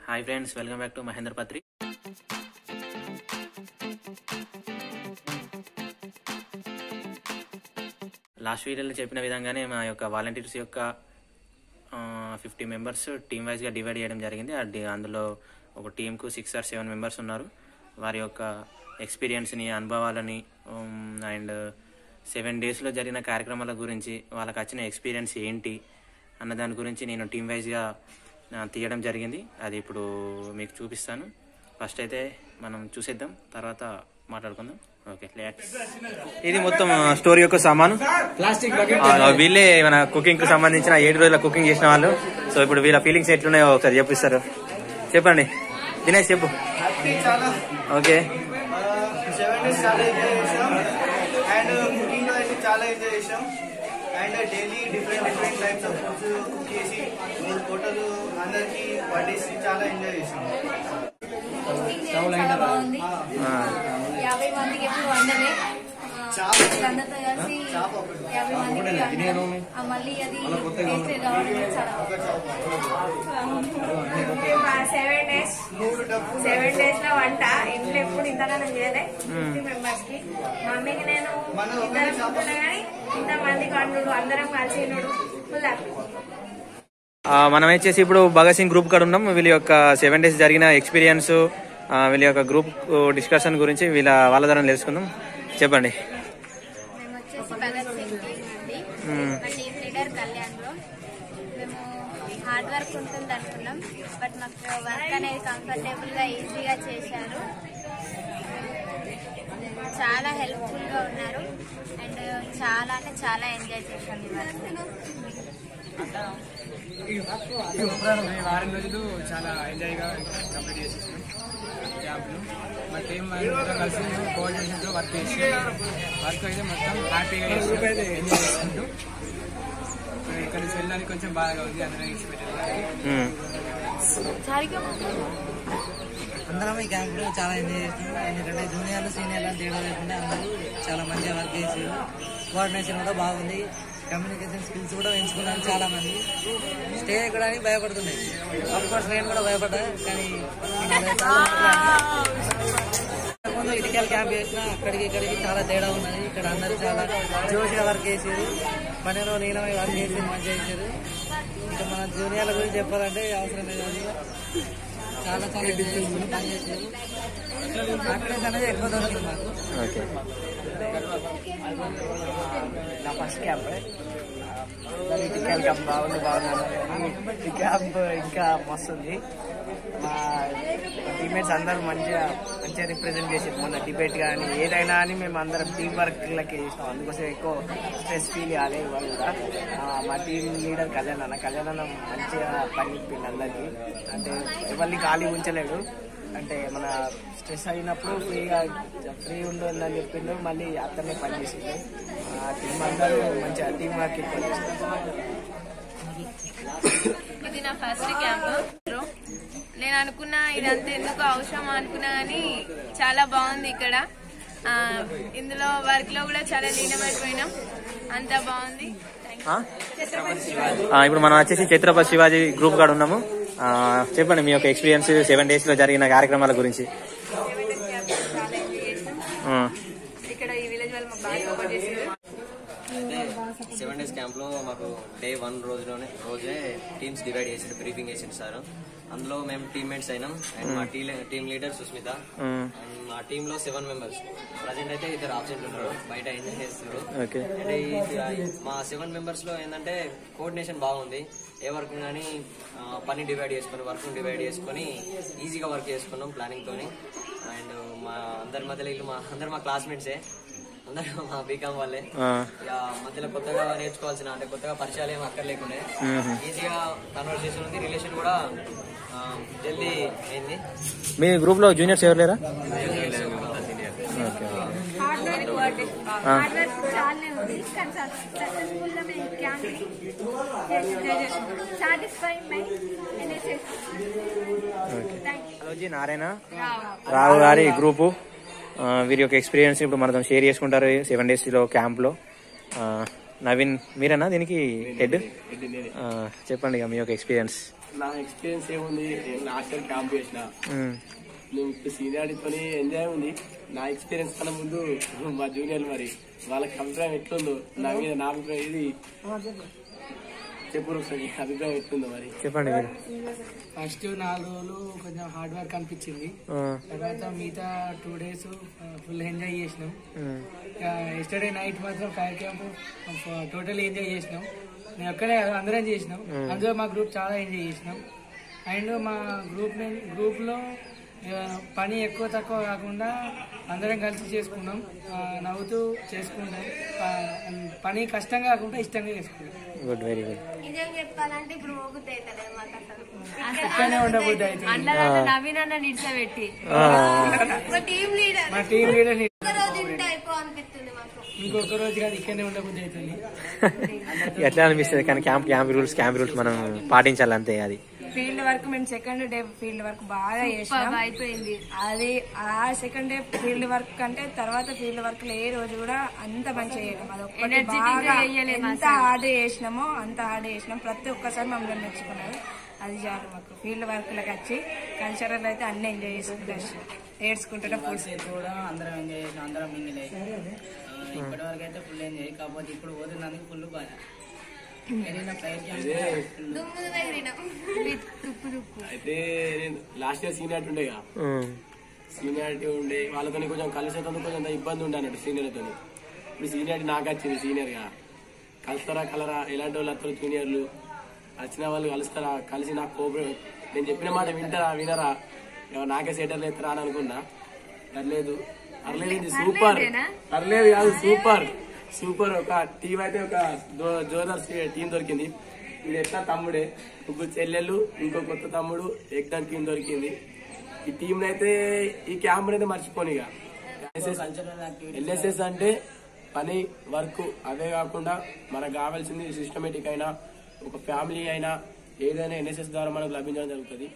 Hi friends welcome back to Mahendra Patri last వీడియోలో చెప్పిన విధంగానే మా యొక్క వాలంటీర్స్ యొక్క ఫిఫ్టీ మెంబర్స్ టీమ్ వైజ్గా డివైడ్ చేయడం జరిగింది ఆ డి- అందులో ఒక టీంకు సిక్స్ ఆర్ సెవెన్ మెంబర్స్ ఉన్నారు వారి యొక్క ఎక్స్పీరియన్స్ని అనుభవాలని అండ్ సెవెన్ డేస్లో జరిగిన కార్యక్రమాల గురించి వాళ్ళకి వచ్చిన ఎక్స్పీరియన్స్ ఏంటి అన్న దాని గురించి నేను టీమ్ వైజ్గా ఆ, తీయడం జరిగింది అది ఇప్పుడు మీకు చూపిస్తాను ఫస్ట్ అయితే మనం చూసేద్దాం తర్వాత మాట్లాడుకుందాం ఓకే ఇది మొత్తం స్టోరీ యొక్క సామాను ఆ, వీళ్ళే మన కుకింగ్ కు సంబంధించిన ఏడు రోజుల కుకింగ్ చేసిన వాళ్ళు సో ఇప్పుడు వీళ్ళ ఫీలింగ్స్ ఎట్లున్నాయో ఒకసారి చెప్పిస్తారు చెప్పండి దినేష్ చెప్పు ఓకే సెవెన్ డేస్ చాలా ఎంజాయ్ చేసాం అండ్ కుకింగ్ లో అయితే చాలా ఎంజాయ్ చేసాం and daily different different types of foods cook చేసి హోటల్ అందరికి బర్త్డేస్ చాలా ఎంజాయ్ చేసాం చాలా బాగుంది ఆ, యాభై మందికి ఎప్పుడు వండలే అందరితో కలిసి యాభై మందికి వండాము. ఆ మళ్ళీ అది టేస్ట్ రావడం చాలా సెవెన్ డేస్ సెవెన్ డేస్ లో వంట ఇంట్లో ఎప్పుడు ఇంతగానో చేయలే ఫిఫ్టీ మెంబర్స్ కి మమ్మీకి నేను ఇద్దరం అనుకున్నా కానీ ఇంత మందికి వండు అందరం కలిసి నుడు ఫుల్ హ్యాపీ ఆ, మనం వచ్చేసి ఇప్పుడు భగత్ సింగ్ గ్రూప్ కాడ ఉన్నాం వీళ్ళ యొక్క సెవెన్ డేస్ జరిగిన ఎక్స్పీరియన్స్ ఆ, వీళ్ళ యొక్క గ్రూప్ డిస్కషన్ గురించి వీళ్ళ వాళ్ళ ద్వారా తెలుసుకుందాం చెప్పండి మేము వచ్చేసి భగత్ సింగ్ టీం అండి మ్మ్. మా టీం లీడర్ కళ్యాణ్లో మేము హార్డ్ వర్క్ ఉంటుంది అనుకున్నాం బట్ మాకు వర్క్ అనేది కంఫర్టబుల్గా ఈజీగా చేశారు చాలా హెల్ప్ఫుల్గా ఉన్నారు అండ్ చాలా అంటే చాలా ఎంజాయ్ చేశాం ఈ వర్క్ మేము వారం రోజులు చాలా ఎంజాయ్గా కంప్లీట్ చేసేసాం క్యాంప్ను మా టీం అందరం కలిసి మేము కోఆర్డినేషన్తో వర్క్ చేసి వర్క్ అయితే మొత్తం హ్యాపీగా చేసాం ఎంజాయ్ చేసుకుంటూ ఇప్పుడు ఇక్కడ నుంచి వెళ్ళడానికి కొంచెం బాగా ఉంది అందరం ఎక్స్పెక్ట్ మ్మ్. అందరం ఈ క్యాంప్ లో చాలా ఎంజాయ్ చేస్తున్నాం ఎందుకంటే జూనియర్లు సీనియర్లు అని తేడా లేకుండా అందరూ చాలా మంచిగా వర్క్ చేసారు కోఆర్డినేషన్ కూడా బాగుంది కమ్యూనికేషన్ స్కిల్స్ కూడా పెంచుకున్నాను చాలా మంది స్టే ఎక్కడానికి భయపడుతున్నాయి ఆఫ్ కోర్స్ నేను కూడా భయపడ్డా కానీ నేను చాలా మాట్లాడినా. ముందు ఇటికల్ క్యాంప్ చేసిన అక్కడికి ఇక్కడికి చాలా తేడా ఉన్నది ఇక్కడ అందరూ చాలా జోష్గా వర్క్ చేసారు పనిలో నీలమై వర్క్ చేసి మంచిగా చేశారు ఇక మన జూనియర్ల గురించి చెప్పాలంటే అవసరం లేదు అది. చాలా చాలా enjoy చేసుకుని పని చేశారు హ్యాపీనెస్ అనేది ఎక్కువ దొరికింది మాకు ఓకే నా ఫస్ట్ క్యాంప్ ఇటికల్ క్యాంప్ బాగుంది బాగుంది ఈ క్యాంప్ ఇంకా మస్తుంది మా టీమేట్స్ అందరూ మంచిగా మంచిగా రిప్రజెంట్ చేసారు మొన్న డిబేట్ కానీ ఏదైనా అని మేము అందరం టీం వర్క్ లెక్క చేసినాం అందుకోసం ఎక్కువ స్ట్రెస్ ఫీల్ కాలేదు వాళ్ళు కూడా ఆ, మా టీం లీడర్ కళ్యాణ్ అన్న కళ్యాణ్ అన్న మంచిగా పని చెప్పింది అందరికీ అంటే ఎవరిని ఖాళీ ఉంచలేడు అంటే మన స్ట్రెస్ అయినప్పుడు ఫ్రీగా ఫ్రీ ఉంటుందని చెప్పిండు మళ్ళీ అతనే పని చేసిండు ఆ టీం అందరూ మంచిగా టీం వర్క్ ఎక్కువ చేసిండు ఇది నా ఫస్ట్ క్యాంప్ నేను అనుకున్నా ఇదంతా ఎందుకు అవసరం అనుకున్నా కానీ చాలా బాగుంది ఇక్కడ ఆ, ఇందులో వర్క్ లో కూడా చాలా లీనమైపోయినాం అంతా బాగుంది ఆ? ఆ, ఇప్పుడు మనం వచ్చేసి ఛత్రపతి శివాజీ గ్రూప్ కాడ ఉన్నాము ఆ, చెప్పండి మీ యొక్క ఎక్స్పీరియన్స్ సెవెన్ డేస్ లో జరిగిన కార్యక్రమాల గురించి చాలా ఎంజాయ్ చేసాం ఆ, ఇక్కడ ఈ విలేజ్ వాళ్ళు మాకు బాగా సపోర్ట్ చేసారు సెవెన్ డేస్ క్యాంప్ లో మాకు డే వన్ రోజులోనే రోజే టీమ్స్ డివైడ్ చేసిండు బ్రీఫింగ్ చేసిండు సార్ అందులో మేము టీమ్మేట్స్ అయినాం అండ్ మా టీ team leader Susmita hmm, and మా టీమ్ లో సెవెన్ మెంబర్స్ ప్రజెంట్ అయితే ఇద్దరు ఆబ్సెంట్ ఉన్నారు బయట ఎంజాయ్ చేస్తారు ఓకే అంటే ఈ- మా సెవెన్ మెంబర్స్ లో ఏంటంటే కోఆర్డినేషన్ బాగుంది ఏ వర్క్ కానీ పని డివైడ్ చేసుకొని వర్క్ డివైడ్ చేసుకొని ఈజీగా వర్క్ చేసుకున్నాం ప్లానింగ్ తోని అండ్ మా అందరి మధ్యలో వీళ్ళు మా అందరు మా క్లాస్మేట్సే అందరూ మా బీకామ్ వాళ్ళే ఆ, ఇక మధ్యలో కొత్తగా నేర్చుకోవాల్సిన అంటే కొత్తగా పరిచయాలు ఏం అక్కర్లేకుండే మ్మ్. ఈజీగా కన్వర్సేషన్ ఉంది రిలేషన్ కూడా ఆ, జల్దీ అయింది మీ గ్రూప్ లో జూనియర్స్ ఎవరు లేరా okay hard work hard work చాలానే ఉంది కానీ సక్సెస్ఫుల్ గా మేము camp satisfy my NSS thank you రోజు నారాయణ రావు గారి గ్రూపు ఆ, వీరి యొక్క ఎక్స్పీరియన్స్ ఇప్పుడు మనతో షేర్ చేసుకుంటారు సెవెన్ డేస్ లో క్యాంప్ లో ఆ, నవీన్ మీరేనా దీనికి హెడ్ చెప్పండి ఇక మీ యొక్క ఎక్స్పీరియన్స్ నా ఎక్స్పీరియన్స్ ఏముంది నేను లాస్ట్ ఇయర్ క్యాంప్ చేసిన ఉమ్. నేను ఇప్పుడు సీనియారిటీతో ఎంజాయ్ ఉంది నా ఎక్స్పీరియన్స్ కన్నా ముందు మా జూనియర్లు మరి వాళ్ళకి అభిప్రాయం ఎట్లుందో నా మీద నా అభిప్రాయం ఇది చెప్పు ఒకసారి అభిప్రాయం ఎట్లుందో మరి చెప్పండి మీరు ఫస్ట్ నాలుగు రోజులు కొంచెం హార్డ్ వర్క్ అనిపించింది ఆ, తర్వాత మిగతా టూ డేస్ ఫుల్ ఎంజాయ్ చేసినాం ఉమ్. ఎస్టర్డే నైట్ మాత్రం ఫైర్ క్యాంప్ టోటల్ ఎంజాయ్ చేసినాం నేను ఒక్కడే కాదు, అందరం చేసినాం అందులో మా గ్రూప్ చాలా ఎంజాయ్ చేసినాం అండ్ మా గ్రూప్ గ్రూప్ లో ఆ, పని ఎక్కువ తక్కువ కాకుండా అందరం కలిసి చేసుకున్నాం ఆ, నవ్వుతూ చేసుకుంటాం ఆ, పని కష్టం కాకుండా ఇష్టంగా చేసుకున్నాం గుడ్ వెరీ గుడ్ నిజం చెప్పాలంటే ఇప్పుడు మోగుద్ది అవుతలేదు మాకు అసలు ఇక్కడనే ఉండబోద్ది అయితే అన్నదాన్ని నవీన్ అన్న నిడిచబెట్టి మా టీం లీడర్ మా టీం లీడర్ ఒక్క రోజు ఇంటే అయిపో అనిపిస్తుంది మాకు ఇంకొక రోజు కాదు ఇక్కడనే ఉండబోద్ది అవుతుంది ఎట్లా అనిపిస్తుంది కానీ camp camp rules camp rules మనం పాటించాలి అంతే అది ఫీల్డ్ వర్క్ మేము సెకండ్ డే ఫీల్డ్ వర్క్ బాగా చేసినాం అయిపోయింది అది ఆ సెకండ్ డే ఫీల్డ్ వర్క్ అంటే తర్వాత ఫీల్డ్ వర్క్ ఏ రోజు కూడా అంత మంచిగా చేయడం అది ఒక్కటి Energetic గా బాగా చేయలేము ఎంత హార్డ్ చేసినామో అంత హార్డ్ చేసినాం ప్రతి ఒక్కసారి మమ్మల్ని మెచ్చుకున్నారు అది చాలు మాకు ఫీల్డ్ వర్క్ లకు వచ్చి కల్చరల్ అయితే అన్ని ఎంజాయ్ చేసుకుంటాం ఏడ్చుకుంటుంటే ఫుడ్స్ కూడా అందరం ఎంజాయ్ చేసినాం అందరం మింగిల్ ఇప్పటి వరకు అయితే ఫుల్ ఎంజాయ్ కాకపోతే ఇప్పుడు పోతున్నందుకు ఫుల్ బాధ వెళ్ళిన ఫైర్ క్యాంప్ దుమ్ము ఎగిరినాం తుప్పు తుప్పు అయితే నేను లాస్ట్ ఇయర్ సీనియారిటీ ఉండేగా ఉమ్. సీనియారిటీ ఉండే వాళ్ళతో కొంచెం కలిసేటందుకు కొంచెం అంత ఇబ్బంది ఉండే అన్నట్టు సీనియర్లతో ఇప్పుడు సీనియారిటీ నాకు వచ్చింది సీనియర్గా కలుస్తారా కలరా ఎలాంటి వాళ్ళు వస్తారు జూనియర్లు వచ్చిన వాళ్ళు కలుస్తారా కలిసి నాకు కోఆపరేట్ నేను చెప్పిన మాట వింటారా వినరా ఏమో నాకే సెటర్ ఎత్తరా అని అనుకున్నా పర్లేదు పర్లేదు ఇది సూపర్ పర్లేదు కాదు సూపర్ సూపర్ ఒక టీం అయితే ఒక జో- జోరదార్ టీం దొరికింది ఇది ఎట్లా తమ్ముడే ముగ్గురు చెల్లెళ్ళు ఇంకో కొత్త తమ్ముడు ఎగ్దాం టీం దొరికింది ఈ టీం అయితే ఈ క్యాంప్ అయితే మర్చిపోను ఇక ఎల్ఎస్ఎస్ అంటే పని వర్క్ అవే కాకుండా మనకు కావాల్సింది సిస్టమేటిక్ అయినా ఒక ఫ్యామిలీ అయినా ఏదైనా ఎన్ఎస్ఎస్ ద్వారా మనకు లభించడం జరుగుతుంది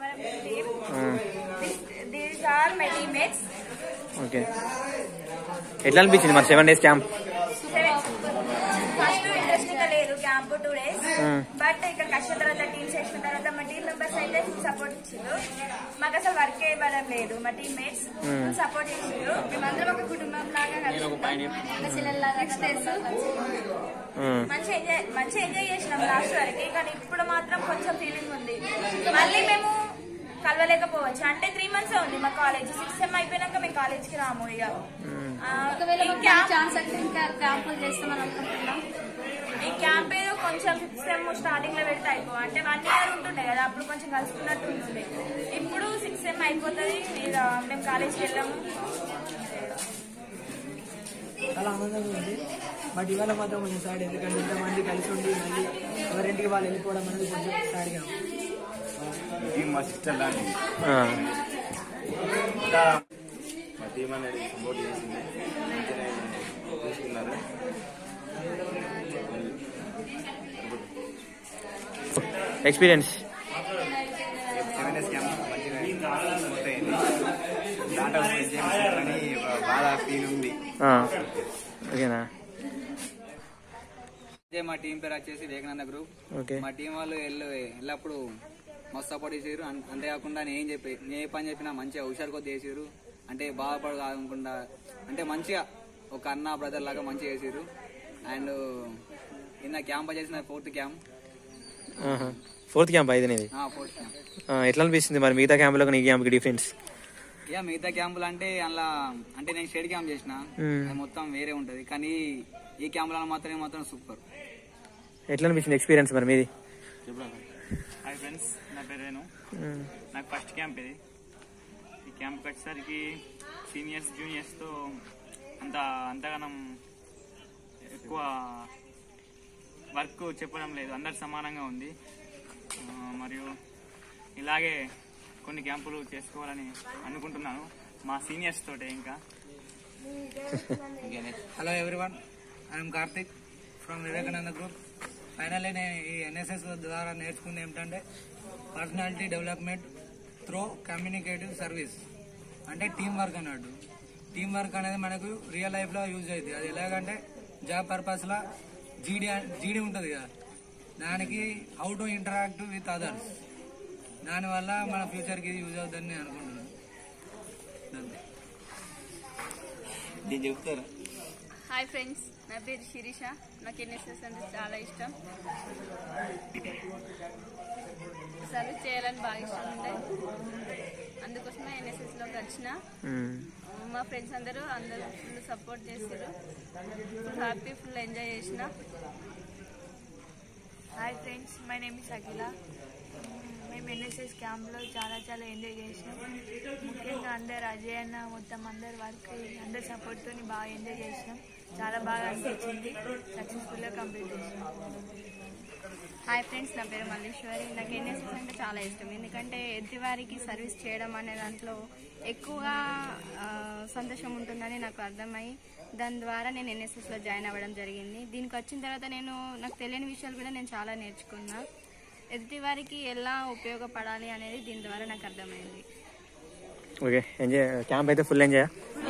these are my teammates okay ఎట్లా అనిపించింది మరి seven days camp first interesting గా లేదు క్యాంప్ టూ డేస్ బట్ ఇక్కడ కష్టం తర్వాత టీమ్స్ వేసిన తర్వాత మా టీమ్ మెంబర్స్ అయితే సపోర్ట్ ఇచ్చిండ్రు మాకు అసలు వర్క్ ఇవ్వడం లేదు మా టీమ్ మేట్స్ సపోర్ట్ చేసిండ్రు మేమందరం ఒక కుటుంబం లాగా చిల్లలాగా స్టేస్ మంచి ఎంజాయ్ మంచి ఎంజాయ్ చేసినాం లాస్ట్ వరకు కానీ ఇప్పుడు మాత్రం కొంచెం ఫీలింగ్ ఉంది మళ్ళీ మేము కలవలేకపోవచ్చు అంటే త్రీ మంత్స్ ఉంది మా కాలేజ్ సిక్స్ సెమ్ అయిపోయినాక మేము కాలేజ్కి రాము ఇక ఆ, ఒకవేళ ఈ మాకు క్యాంప్ ఛాన్స్ అంటే ఇంకా క్యాంపులు చేస్తామని అనుకుంటున్నాం ఈ క్యాంప్ ఏదో కొంచెం ఫిఫ్త్ సెమ్ స్టార్టింగ్ లో పెడితే అయిపో అంటే వన్ ఇయర్ ఉంటుండే కదా అప్పుడు కొంచెం కలుసుకున్నట్టు ఉంటుంది ఇప్పుడు సిక్స్ సెమ్ అయిపోతుంది ఇక మేము కాలేజ్కి వెళ్ళాము చాలా ఆనందంగా ఉంది బట్ ఇవాళ మాత్రం కొంచెం సాడ్ ఎందుకంటే ఇంతమంది కలిసి ఉండి మళ్ళీ ఎవరింటికి వాళ్ళు వెళ్ళిపోవడం అనేది కొంచెం సాడ్గా ఉంది. టీం మా సిస్టర్ లాంటిది ఆ. ఇంకా మా టీం అనేది సపోర్ట్ చేసింది మంచిగానే చూసుకున్నారు ఎక్స్పీరియన్స్ సెవెన్ డేస్ క్యాంప్ మంచిగా పూర్తయింది డాటా కానీ బాగా ఫీల్ ఉంది ఆ. ఓకేనా ఇదే మా టీం పేరు వచ్చేసి వివేకానంద గ్రూప్ ఓకే మా టీం వాళ్ళు ఎల్లు ఎల్లప్పుడు మస్తు సపోర్ట్ చేసారు అంతేకాకుండా నేను ఏం చెప్పి నేను ఏ పని చెప్పినా మంచిగా హుషారు కొద్ది చేసారు అంటే బాధపడు కాకుండా అంటే మంచిగా ఒక అన్న బ్రదర్ లాగా మంచిగా చేసారు అండ్ నిన్న క్యాంప్ చేసిన ఫోర్త్ క్యాంప్ ఫోర్త్ క్యాంప్ అయితే ఇది ఫోర్త్ క్యాంప్ ఎట్లా అనిపిస్తుంది మరి మిగతా క్యాంపులకు నీ క్యాంప్కి డిఫరెన్స్ ఇక మిగతా క్యాంపులు అంటే అలా అంటే నేను స్టేట్ క్యాంప్ చేసిన మ్మ్. అది మొత్తం వేరే ఉంటది కానీ ఈ క్యాంపులలో మాత్రమే మాత్రం సూపర్ ఎట్లా అనిపించింది ఎక్స్పీరియన్స్ మరి మీది హాయ్ ఫ్రెండ్స్ నా పేరు వేణు మ్మ్. నాకు ఫస్ట్ క్యాంప్ ఇది ఈ క్యాంప్కి వచ్చేసరికి సీనియర్స్ జూనియర్స్తో అంత అంతగానం ఎక్కువ వర్క్ చెప్పడం లేదు అందరు సమానంగా ఉంది ఆ, మరియు ఇలాగే కొన్ని క్యాంపులు చేసుకోవాలని అనుకుంటున్నాను మా సీనియర్స్ తోటే ఇంకా hello everyone I'm Karthik from Vivekananda group finally నేను ఈ ఎన్ఎస్ఎస్ ద్వారా నేర్చుకుంది ఏమిటంటే personality development through communicative service అంటే టీం వర్క్ అన్నట్టు టీం వర్క్ అనేది మనకు రియల్ లైఫ్లో యూజ్ అవుతుంది అది ఎలాగంటే జాబ్ పర్పస్లో జీడీ జీడీ ఉంటుంది కదా దానికి how to interact with others దానివల్ల మన ఫ్యూచర్కి ఇది యూజ్ అవుతుందని నేను అనుకుంటున్నాను అంతే నేను చెప్తారా హాయ్ ఫ్రెండ్స్ నా పేరు శిరీష నాకు ఎన్ఎస్ఎస్ అంటే చాలా ఇష్టం సర్వీస్ చేయాలని బాగా ఇష్టం ఉండే అందుకోసమే ఎన్ఎస్ఎస్లోకి వచ్చిన మా ఫ్రెండ్స్ అందరూ అందరూ ఫుల్ సపోర్ట్ చేశారు ఫుల్ హ్యాపీ ఫుల్ ఎంజాయ్ చేసిన hi friends my name is Akhila మేము ఎన్ఎస్ఎస్ క్యాంప్లో చాలా చాలా ఎంజాయ్ చేసినాం ముఖ్యంగా అందరు అజయ్ అన్న మొత్తం అందరు వర్క్ అందరి సపోర్ట్తో బాగా ఎంజాయ్ చేసినాం చాలా బాగా అనిపించింది సక్సెస్ఫుల్గా కంప్లీట్ చేసినాం హాయ్ ఫ్రెండ్స్ నా పేరు మల్లేశ్వరి నాకు ఎన్ఎస్ఎస్ అంటే చాలా ఇష్టం ఎందుకంటే ఎదుటివారికి సర్వీస్ చేయడం అనే దాంట్లో ఎక్కువగా ఆ, సంతోషం ఉంటుందని నాకు అర్థమై దాని ద్వారా నేను ఎన్ఎస్ఎస్లో జాయిన్ అవ్వడం జరిగింది దీనికి వచ్చిన తర్వాత నేను నాకు తెలియని విషయాలు కూడా నేను చాలా నేర్చుకున్నా ఎదుటి వారికి ఎలా ఉపయోగపడాలి అనేది దీని ద్వారా నాకు అర్థమైంది ఓకే ఎంజాయ్ క్యాంప్ అయితే full enjoy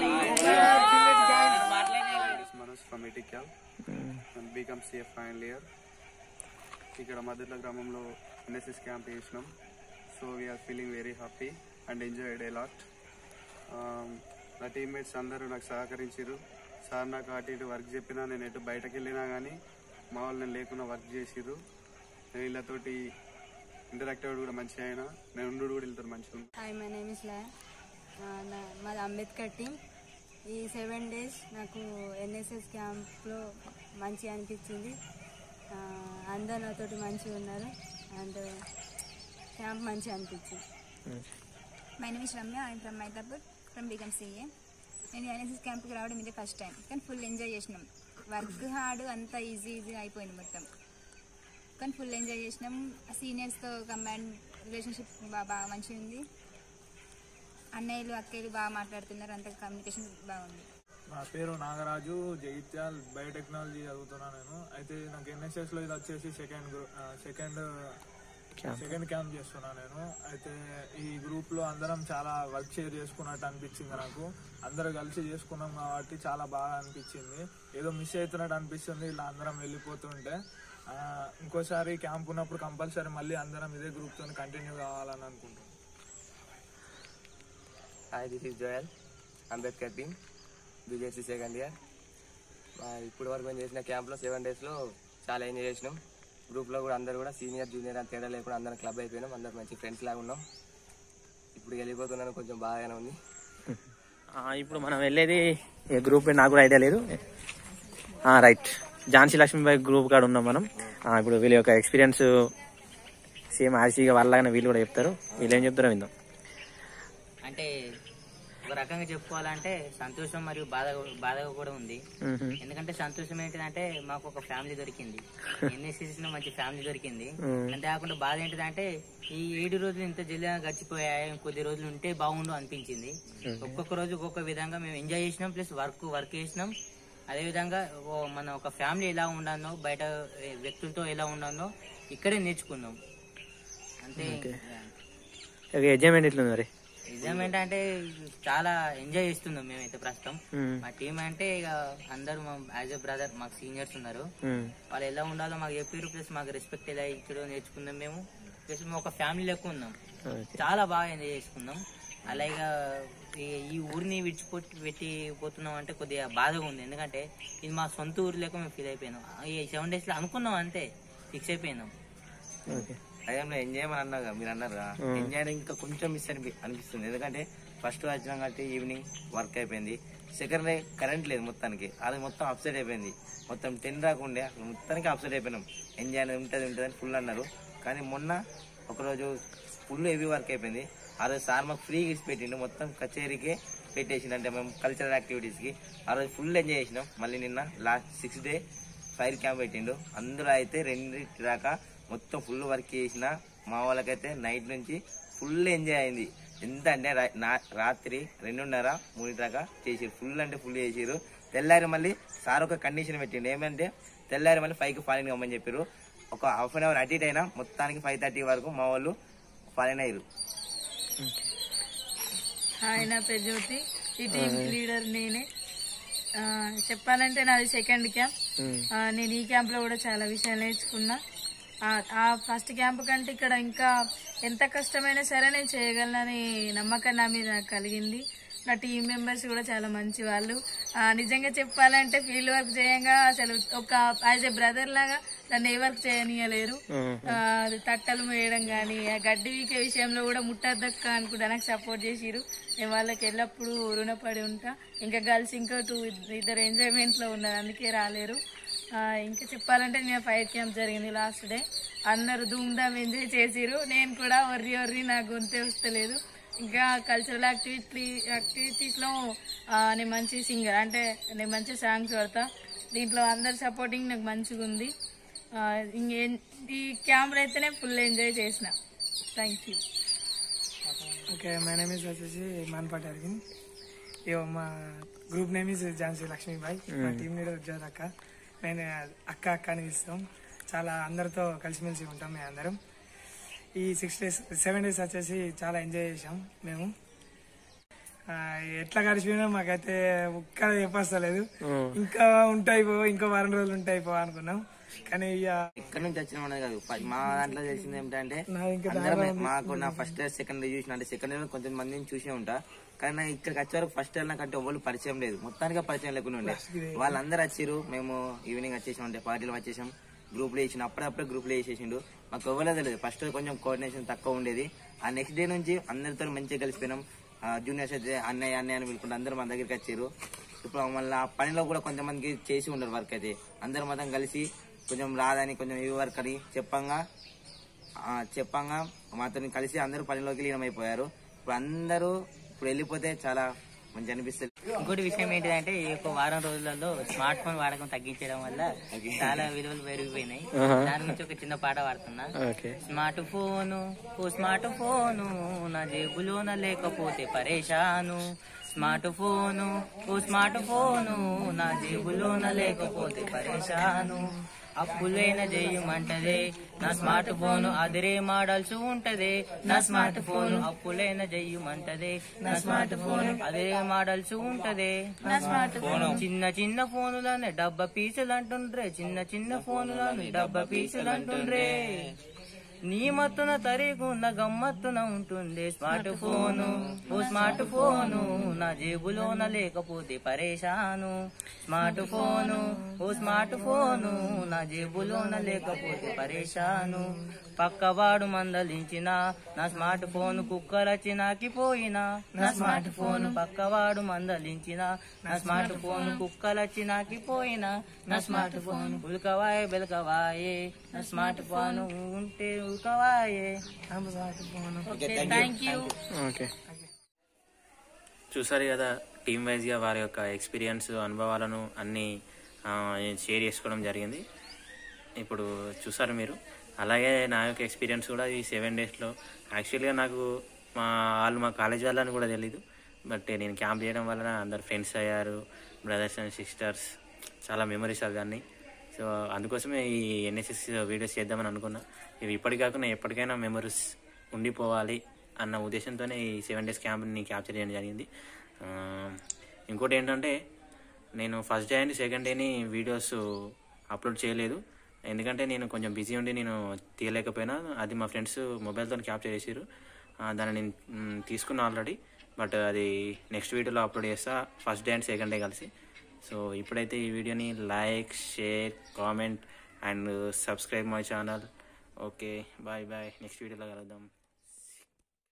Manoj from IT camp and BCom CF final year ఇక్కడ మద్దతుల గ్రామంలో ఎన్ఎస్ఎస్ క్యాంప్ చేసినాం so we are feeling very happy and enjoyed a lot నా టీమ్మేట్స్ అందరూ నాకు సహకరించారు సార్ నాకు అటు ఇటు వర్క్ చెప్పినా నేను ఎటు బయటకు వెళ్ళినా కానీ మా వాళ్ళు నేను లేకుండా వర్క్ చేసిర్రు నేను వీళ్ళతోటి ఇంటరాక్ట్ అవ్వడం కూడా మంచిగా అయినా నేను ఉండు కూడా వీళ్ళతో మంచిగా ఉంది హాయ్ మై నేమ్ ఇస్ లా మాది అంబేద్కర్ టీం ఈ సెవెన్ డేస్ నాకు ఎన్ఎస్ఎస్ క్యాంప్లో మంచిగా అనిపించింది ఆ, అందరు నాతోటి మంచిగా ఉన్నారు అండ్ క్యాంప్ మంచిగా అనిపించింది my name is Ramya I'm from Maithapur from BCom CA నేను ఎన్ఎస్ఎస్ క్యాంప్కి రావడం ఇదే ఫస్ట్ టైం కానీ ఫుల్ ఎంజాయ్ చేసినాం వర్క్ హార్డ్ అంతా ఈజీ ఈజీ అయిపోయింది మొత్తం కానీ ఫుల్ ఎంజాయ్ చేసినాం సీనియర్స్తో కంబైన్ రిలేషన్షిప్ బాగా బాగా మంచిగా ఉంది అన్నయ్యలు అక్కయ్యలు బాగా మాట్లాడుతున్నారు అంత కమ్యూనికేషన్ బాగుంది నా పేరు నాగరాజు జగిత్యాల్ బయోటెక్నాలజీ చదువుతున్నా నేను అయితే నాకు ఎన్ఎస్ఎస్ లో ఇది వచ్చేసి second second Camp. Second camp చేస్తున్నా నేను అయితే ఈ గ్రూప్ లో అందరం చాలా వర్క్ షేర్ చేసుకున్నట్టు అనిపించింది నాకు అందరు కలిసి చేసుకున్నాం కాబట్టి చాలా బాగా అనిపించింది ఏదో మిస్ అవుతున్నట్టు అనిపిస్తుంది ఇలా అందరం వెళ్ళిపోతుంటే ఆ, ఇంకోసారి క్యాంప్ ఉన్నప్పుడు కంపల్సరీ మళ్ళీ అందరం ఇదే గ్రూప్ తో కంటిన్యూ కావాలని అనుకుంటున్నాం hi this is Joel Ambedkar team BJC second year ఇప్పుడు వరకు మేము చేసిన క్యాంప్లో సెవెన్ డేస్లో చాలా ఎంజాయ్ చేసినాం గ్రూప్లో కూడా అందరు కూడా సీనియర్ జూనియర్ అని తేడా లేకుండా అందరం క్లబ్ అయిపోయినాం అందరు మంచి ఫ్రెండ్స్ లాగా ఉన్నాం ఇప్పుడు వెళ్ళిపోతున్నాను కొంచెం బాగానే ఉంది ఆ, ఇప్పుడు మనం వెళ్ళేది ఏ గ్రూప్ నాకు కూడా ఐడియా లేదు ఆ, రైట్ ఝాన్సీ లక్ష్మీబాయి గ్రూప్ కాడ ఉన్నాం మనం ఆ, ఇప్పుడు వీళ్ళ యొక్క ఎక్స్పీరియన్స్ సేమ్ ఆర్సీగా వాళ్ళలాగానే వీళ్ళు కూడా చెప్తారు వీళ్ళు ఏం చెప్తారో విందాం అంటే ఒక రకంగా చెప్పుకోవాలంటే సంతోషం మరియు బాధ బాధ కూడా ఉంది మ్మ్. ఎందుకంటే సంతోషం ఏంటిదంటే మాకు ఒక ఫ్యామిలీ దొరికింది ఎన్ఎస్ఎస్ లో మంచి ఫ్యామిలీ దొరికింది మ్మ్. అంతేకాకుండా బాధ ఏంటిదంటే ఈ ఏడు రోజులు ఇంత జల్దిగా గడిచిపోయాయి కొద్ది రోజులు ఉంటే బాగుండు అనిపించింది మ్మ్. ఒక్కొక్క రోజు ఒక్కొక్క విధంగా మేము ఎంజాయ్ చేసినాం ప్లస్ వర్క్ వర్క్ చేసినాం అదే విధంగా ఓ మన ఒక ఫ్యామిలీ ఎలా ఉండాలో బయట ఏ, వ్యక్తులతో ఎలా ఉండాలో ఇక్కడే నేర్చుకున్నాం అంతే ఓకే. ఓకే ఎంజాయ్మెంట్ ఎట్లుంది మరి నిజం ఏంటంటే చాలా ఎంజాయ్ చేస్తున్నాం మేమైతే ప్రస్తుతం మ్మ్. మా టీం అంటే ఇక అందరూ యాజ్ ఎ బ్రదర్ మాకు సీనియర్స్ ఉన్నారు మ్మ్. వాళ్ళు ఎలా ఉండాలో మాకు చెప్పారు ప్లస్ మాకు రెస్పెక్ట్ ఎలా ఇచ్చడో నేర్చుకున్నాం మేము ప్లస్ మేము ఒక ఫ్యామిలీ లెక్క ఉన్నాం ఓకే. చాలా బాగా ఎంజాయ్ చేసుకున్నాం అలాగే ఈ- ఈ ఊరిని విడిచిపెట్టి పెట్టి పోతున్నాం అంటే కొద్దిగా బాధగా ఉంది ఎందుకంటే ఇది మా సొంత ఊరు లెక్క మేము ఫీల్ అయిపోయినాం ఈ సెవెన్ డేస్ లో అనుకున్నాం అంతే ఫిక్స్ అయిపోయినాం ఓకే అదే ఎంజాయ్ అని అన్నారు కదా, మీరు అన్నారు కదా మ్మ్. ఎంజాయ్ ఇంకా కొంచెం మిస్ అనిపి అనిపిస్తుంది ఎందుకంటే ఫస్ట్ వచ్చినాం కాబట్టి ఈవినింగ్ వర్క్ అయిపోయింది సెకండ్ డే కరెంట్ లేదు మొత్తానికి అది మొత్తం అప్సెట్ అయిపోయింది మొత్తం టెన్ రాకుండే అసలు మొత్తానికి అప్సెట్ అయిపోయినాం ఎంజాయ్ అనేది ఉంటుంది ఉంటుంది అని ఫుల్ అన్నారు కానీ మొన్న ఒకరోజు ఫుల్ హెవీ వర్క్ అయిపోయింది ఆ రోజు సార్ మాకు ఫ్రీగా ఇచ్చి పెట్టిండు మొత్తం కచేరీకే పెట్టేసిండు అంటే మేము కల్చరల్ యాక్టివిటీస్కి ఆ రోజు ఫుల్ ఎంజాయ్ చేసినాం మళ్ళీ నిన్న last six day fire camp పెట్టిండు అందులో అయితే రెండింటి దాకా మొత్తం ఫుల్ వర్క్ చేసిన మా వాళ్ళకైతే నైట్ నుంచి ఫుల్ ఎంజాయ్ అయింది ఎంత అంటే రా- నా- రాత్రి రెండున్నర మూడింటి దాకా చేసిరు ఫుల్ అంటే ఫుల్ చేసిరు తెల్లారి మళ్ళీ సార్ ఒక కండిషన్ పెట్టిండు ఏమంటే తెల్లారి మళ్ళీ ఫైవ్కి ఫాలిన్ కమ్మని చెప్పారు ఒక హాఫ్ అన్ అవర్ అటు ఇటు అయినా మొత్తానికి ఫైవ్ థర్టీ వరకు మా వాళ్ళు ఫాలిన్ అయ్యారు హాయ్ నా పేరు జ్యోతి ఈ టీం లీడర్ నేనే ఆ, చెప్పాలంటే నాది సెకండ్ క్యాంప్ మ్మ్. ఆ, నేను ఈ క్యాంప్ లో కూడా చాలా విషయాలు నేర్చుకున్నా ఆ, ఆ ఫస్ట్ క్యాంప్ కంటే ఇక్కడ ఇంకా ఎంత కష్టమైనా సరే నేను చేయగలనని నమ్మకం నా మీద నాకు కలిగింది నా టీం మెంబర్స్ కూడా చాలా మంచి వాళ్ళు ఆ, నిజంగా చెప్పాలంటే ఫీల్డ్ వర్క్ చేయంగా అసలు ఒక యాజ్ ఏ బ్రదర్ లాగా నన్ను ఏ వర్క్ చేయనీయలేరు ఆ, అది తట్టలు వేయడం కానీ ఆ గడ్డి వీకే విషయంలో కూడా ముట్టద్దక్క అని కూడా నాకు సపోర్ట్ చేసిరు నేను వాళ్ళకి ఎల్లప్పుడూ రుణపడి ఉంటా ఇంకా గర్ల్స్ ఇంకా టూ ఇద్దరు ఎంజాయ్మెంట్ లో ఉన్నారు అందుకే రాలేరు ఆ, ఇంకా చెప్పాలంటే నేను ఫైర్ క్యాంప్ జరిగింది లాస్ట్ డే అందరూ ధూమ్ ధామ్ ఎంజాయ్ చేసిరు నేను కూడా ఒర్రి ఒర్రి నా గొంతే వస్తలేదు ఇంకా కల్చరల్ యాక్టివిటీ యాక్టివిటీస్ లో ఆ, నేను మంచి సింగర్ అంటే నేను మంచి సాంగ్స్ పడతా దీంట్లో అందరి సపోర్టింగ్ నాకు మంచిగా ఉంది ఆ, ఇంకే ఈ క్యాంప్ అయితేనే ఫుల్ ఎంజాయ్ చేసిన thank you okay my name is వచ్చేసి మాన్పాటి అరవింద్ ఇగో మా group name is Jhansi Lakshmibai మా Mm. టీం లీడర్ ఉజ్జాద్ అక్క నేను అక్క అక్క అని పిలుస్తాం చాలా అందరితో కలిసిమెలిసి ఉంటాం మేము అందరం ఈ సిక్స్ డేస్ సెవెన్ డేస్ వచ్చేసి చాలా ఎంజాయ్ చేసాం మేము ఆ, ఎట్లా గడిచిపోయినా మాకైతే ఒక్క చెప్పస్తలేదు Mm. ఇంకా ఉంటాయి పో ఇంకో వారం రోజులు ఉంటాయి పో అనుకున్నాం కానీ ఇక ఇక్కడ నుంచి వచ్చిన మనది కాదు ప- మా దాంట్లో తెలిసింది ఏమిటంటే నాది ఇంకా అందరం దారుణం ఉంది. మాకు నా ఫస్ట్ ఇయర్ సెకండ్ ఇయర్ చూసిన అంటే సెకండ్ ఇయర్ కొంచెం మందిని చూసే ఉంటా కానీ నాకు ఇక్కడికి వచ్చే వరకు ఫస్ట్ ఇయర్ నాకంటే ఎవరు పరిచయం లేదు మొత్తానికి పరిచయం లేకుండా ఉండే Last కి వాళ్ళందరూ వచ్చిర్రు మేము ఈవినింగ్ వచ్చేసాం అంటే పార్టీలు వచ్చేసాం గ్రూప్ లో వేసిన అప్పుడప్పుడే గ్రూప్ లో వేసేసిండు మాకు ఎవరో తెలియదు ఫస్ట్ కొంచెం కోఆర్డినేషన్ తక్కువ ఉండేది ఆ నెక్స్ట్ డే నుంచి అందరితో మంచిగా కలిసిపోయినాం జూనియర్స్ అయితే అన్నయ్య అన్నయ్య అని పిలుకుంటే అందరూ మన దగ్గరికి వచ్చారు ఇప్పుడు మళ్ళీ ఆ పనిలో కూడా కొంతమందికి చేసి ఉండరు వర్క్ అయితే అందరు మొత్తం కలిసి కొంచెం రాదని కొంచెం ఈ వర్క్ అని చెప్పంగా ఆ, చెప్పంగా మాతో కలిసి అందరూ పనిలోకి లీనమైపోయారు ఇప్పుడు అందరూ ఇప్పుడు వెళ్ళిపోతే చాలా మంచి అనిపిస్తుంది ఇంకోటి విషయం ఏంటిదంటే ఈ యొక్క వారం రోజులలో స్మార్ట్ ఫోన్ వాడకం తగ్గించడం వల్ల చాలా విలువలు పెరిగిపోయినాయి ఆహా. దాని గురించి ఒక చిన్న పాట పాడుతున్నా ఓకే స్మార్ట్ ఫోను ఓ స్మార్ట్ ఫోను నా జేబులోన లేకపోతే పరేషాను స్మార్ట్ ఫోను ఓ స్మార్ట్ ఫోను నా జేబులోన లేకపోతే పరేషాను అప్పులైన చెయ్యమంటదే నా స్మార్ట్ ఫోన్ అదిరే మోడల్స్ ఉంటదే నా స్మార్ట్ ఫోన్ అప్పులైన చెయ్యమంటదే నా స్మార్ట్ ఫోన్ అదిరే మోడల్స్ ఉంటదే నా స్మార్ట్ ఫోన్ చిన్న చిన్న ఫోనులోనే డబ్బా పీసులు అంటుండ్రే చిన్న చిన్న ఫోనులోనే డబ్బా పీసులు అంటుండ్రే నీ మత్తున తరిగున్న గమ్మత్తున ఉంటుంది స్మార్ట్ ఫోను ఓ స్మార్ట్ ఫోను నా జేబులోన లేకపోతే పరేషాను స్మార్ట్ ఫోను ఓ స్మార్ట్ ఫోను నా జేబులోన లేకపోతే పరేషాను పక్కవాడు మందలించిన నా స్మార్ట్ ఫోన్ కుక్కలచ్చి నాకిపోయినా నా స్మార్ట్ ఫోన్ పక్కవాడు మందలించిన నా స్మార్ట్ ఫోన్ కుక్కలచ్చి నాకిపోయినా నా స్మార్ట్ ఫోన్ ఉల్కవాయే బెలకవాయే నా స్మార్ట్ ఫోన్ ఉంటే ఉల్కవాయే నా smart phone thank you okay చూసారు కదా టీమ్ వైజ్గా వారి యొక్క ఎక్స్పీరియన్స్ అనుభవాలను అన్నీ ఆ, షేర్ చేసుకోవడం జరిగింది ఇప్పుడు చూసారు మీరు అలాగే నా యొక్క ఎక్స్పీరియన్స్ కూడా ఈ సెవెన్ డేస్లో యాక్చువల్గా నాకు మా వాళ్ళు మా కాలేజ్ వాళ్ళని కూడా తెలీదు బట్ నేను క్యాంప్ చేయడం వలన అందరు ఫ్రెండ్స్ అయ్యారు బ్రదర్స్ అండ్ సిస్టర్స్ చాలా మెమరీస్ అవన్నీ సో అందుకోసమే ఈ ఎన్ఎస్ఎస్ వీడియోస్ చేద్దామని అనుకున్నా ఇవి ఇప్పటి కాకుండా ఎప్పటికైనా మెమరీస్ ఉండిపోవాలి అన్న ఉద్దేశంతోనే ఈ సెవెన్ డేస్ క్యాంప్ని క్యాప్చర్ చేయడం జరిగింది ఆ, ఇంకోటి ఏంటంటే నేను ఫస్ట్ డే అండ్ సెకండ్ డేని వీడియోస్ అప్లోడ్ చేయలేదు ఎందుకంటే నేను కొంచెం బిజీ ఉండి నేను తీయలేకపోయినా అది మా ఫ్రెండ్స్ మొబైల్తో క్యాప్చర్ చేసారు దాన్ని నేను మ్, తీసుకున్నా ఆల్రెడీ బట్ అది నెక్స్ట్ వీడియోలో అప్లోడ్ చేస్తా first day and second day కలిసి సో ఇప్పుడైతే ఈ వీడియోని like share comment and subscribe my channel okay bye bye next వీడియోలో కలుద్దాం